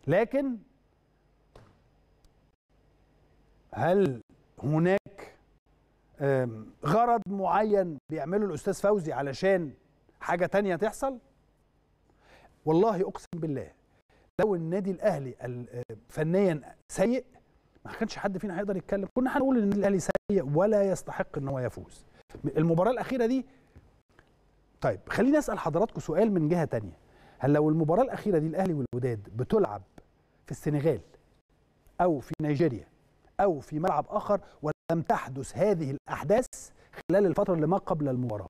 لكن هل هناك آم، غرض معين بيعمله الاستاذ فوزي علشان حاجه تانية تحصل والله اقسم بالله لو النادي الاهلي ال- آه، فنيا سيء ما كانش حد فينا هيقدر يتكلم كنا هنقول ان النادي الاهلي سيء ولا يستحق ان هو يفوز المباراه الاخيره دي طيب خليني اسال حضراتكم سؤال من جهه تانية هل لو المباراه الاخيره دي الاهلي والوداد بتلعب في السنغال او في نيجيريا او في ملعب اخر ولم تحدث هذه الاحداث خلال الفتره اللي ما قبل المباراه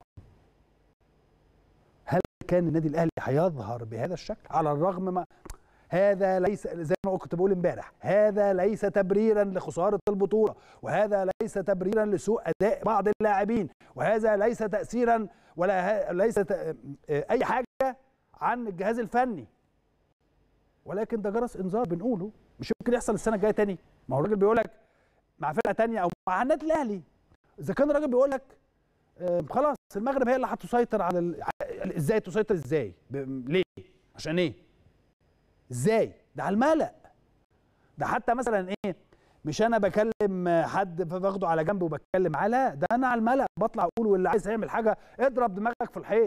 هل كان النادي الاهلي هيظهر بهذا الشكل على الرغم ما هذا ليس زي ما كنت بقول امبارح هذا ليس تبريرا لخساره البطوله وهذا ليس تبريرا لسوء اداء بعض اللاعبين وهذا ليس تاثيرا ولا ه- ليس ت- اي حاجه عن الجهاز الفني ولكن ده جرس انذار بنقوله مش يمكن يحصل السنه الجايه تاني ما هو الراجل بيقول لك مع فرقه تانية او مع النادي الاهلي اذا كان الراجل بيقول لك آه، خلاص المغرب هي اللي هتسيطر على ال... ع- ازاي تسيطر ازاي ب... ليه عشان ايه ازاي ده على الملأ ده حتى مثلا ايه مش انا بكلم حد باخده على جنب وبتكلم معاه لا ده انا على الملأ بطلع اقول واللي عايز يعمل حاجه اضرب دماغك في الحيط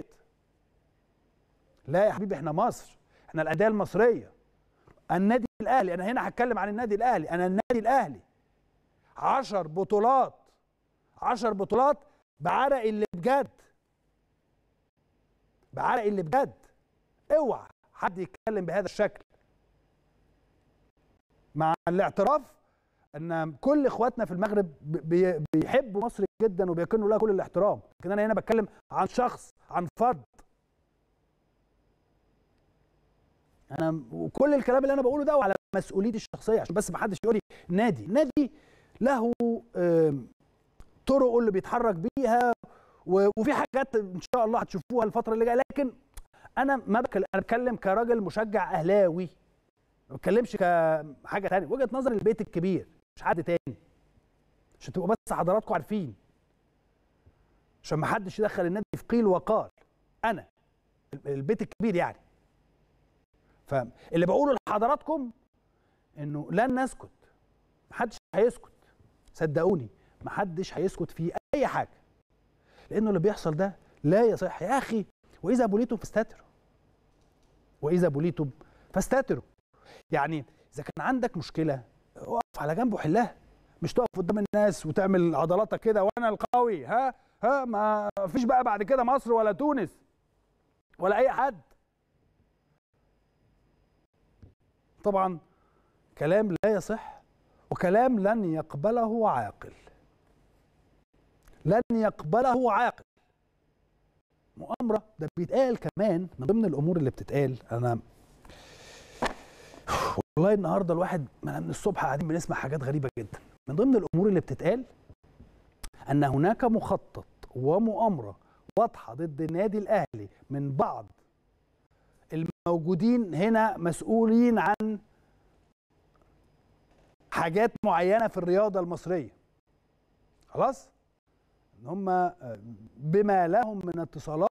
لا يا حبيبي احنا مصر احنا الانديه المصريه النادي الاهلي انا هنا هتكلم عن النادي الاهلي انا النادي الاهلي عشر بطولات عشر بطولات بعرق اللي بجد بعرق اللي بجد اوعى حد يتكلم بهذا الشكل مع الاعتراف ان كل اخواتنا في المغرب بي- بيحبوا مصر جدا وبيكنوا لها كل الاحترام لكن انا هنا بتكلم عن شخص عن فرد انا وكل الكلام اللي انا بقوله ده على مسؤوليتي الشخصيه عشان بس ما حدش يقول لي نادي نادي له آم، طرقه اللي بيتحرك بيها و- وفي حاجات ان شاء الله هتشوفوها الفتره اللي جايه لكن انا ما بتكلم انا بتكلم كراجل مشجع اهلاوي ما بتكلمش كحاجه ثانيه وجهه نظر البيت الكبير مش حد تاني عشان تبقوا بس حضراتكم عارفين عشان ما حدش يدخل النادي في قيل وقال انا البيت الكبير يعني فاللي بقوله لحضراتكم انه لن نسكت محدش هيسكت صدقوني محدش هيسكت في اي حاجه لانه اللي بيحصل ده لا يصح يا اخي واذا بليتم فاستتروا واذا بليتم فاستتروا يعني اذا كان عندك مشكله اقف على جنب وحلها مش تقف قدام الناس وتعمل عضلاتك كده وانا القوي ها ها ما فيش بقى بعد كده مصر ولا تونس ولا اي حد طبعا كلام لا يصح وكلام لن يقبله عاقل لن يقبله عاقل مؤامره ده بيتقال كمان من ضمن الامور اللي بتتقال انا والله النهارده الواحد من الصبح قاعدين بنسمع حاجات غريبه جدا من ضمن الامور اللي بتتقال ان هناك مخطط ومؤامره واضحه ضد النادي الاهلي من بعض الموجودين هنا مسؤولين عن حاجات معينه في الرياضه المصريه خلاص ان هم بما لهم من اتصالات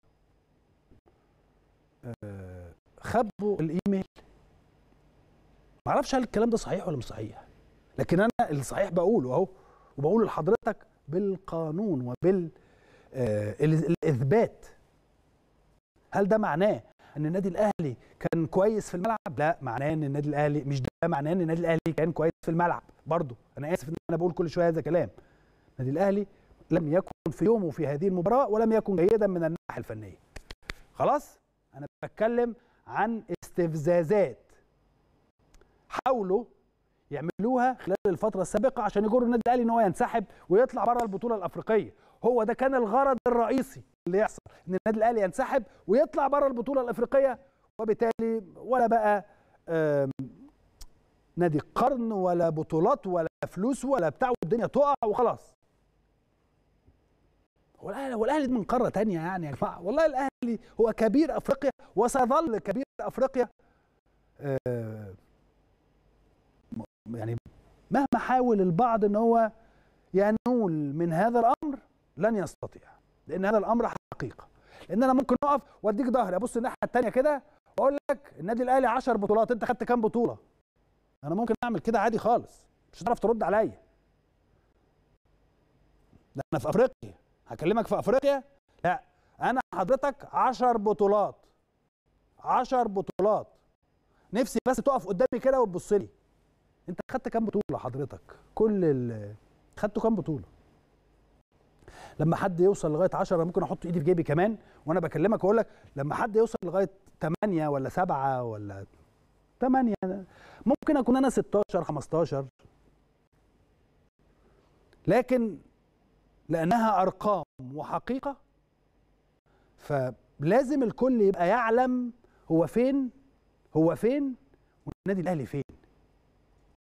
آه، خبوا الايميل ما اعرفش هل الكلام ده صحيح ولا مش صحيح لكن انا الصحيح بقوله اهو وبقوله لحضرتك بالقانون وبال آه، ال- الاثبات هل ده معناه ان النادي الاهلي كان كويس في الملعب لا معناه ان النادي الاهلي مش ده معناه ان النادي الاهلي كان كويس في الملعب برضه انا اسف ان انا بقول كل شويه هذا كلام النادي الاهلي لم يكن في يومه في هذه المباراه ولم يكن جيدا من الناحيه الفنيه خلاص انا بتكلم عن استفزازات حاولوا يعملوها خلال الفتره السابقه عشان يجروا النادي الاهلي ان هو ينسحب ويطلع بره البطوله الافريقيه هو ده كان الغرض الرئيسي اللي يحصل ان النادي الاهلي ينسحب ويطلع بره البطوله الافريقيه وبالتالي ولا بقى آم، نادي قرن ولا بطولات ولا فلوس ولا بتاع والدنيا تقع وخلاص هو الاهلي هو الاهلي من قاره تانية يعني يا جماعه والله الاهلي هو كبير افريقيا وسيظل كبير افريقيا آه، م- يعني مهما حاول البعض ان هو ينول من هذا الامر لن يستطيع لان هذا الامر حقيقه لان انا ممكن اقف واديك ظهري ابص الناحيه الثانيه كده بقول لك النادي الاهلي 10 بطولات انت خدت كام بطوله انا ممكن اعمل كده عادي خالص مش هتعرف ترد عليا ده انا في افريقيا هكلمك في افريقيا لا انا حضرتك 10 بطولات 10 بطولات نفسي بس تقف قدامي كده وتبص لي انت خدت كام بطوله حضرتك كل ال خدتوا كام بطوله لما حد يوصل لغايه 10 ممكن احط ايدي في جيبي كمان وانا بكلمك واقول لك لما حد يوصل لغايه 8 ولا 7 ولا 8 ممكن اكون انا 16 15 لكن لانها ارقام وحقيقه فلازم الكل يبقى يعلم هو فين هو فين والنادي الاهلي فين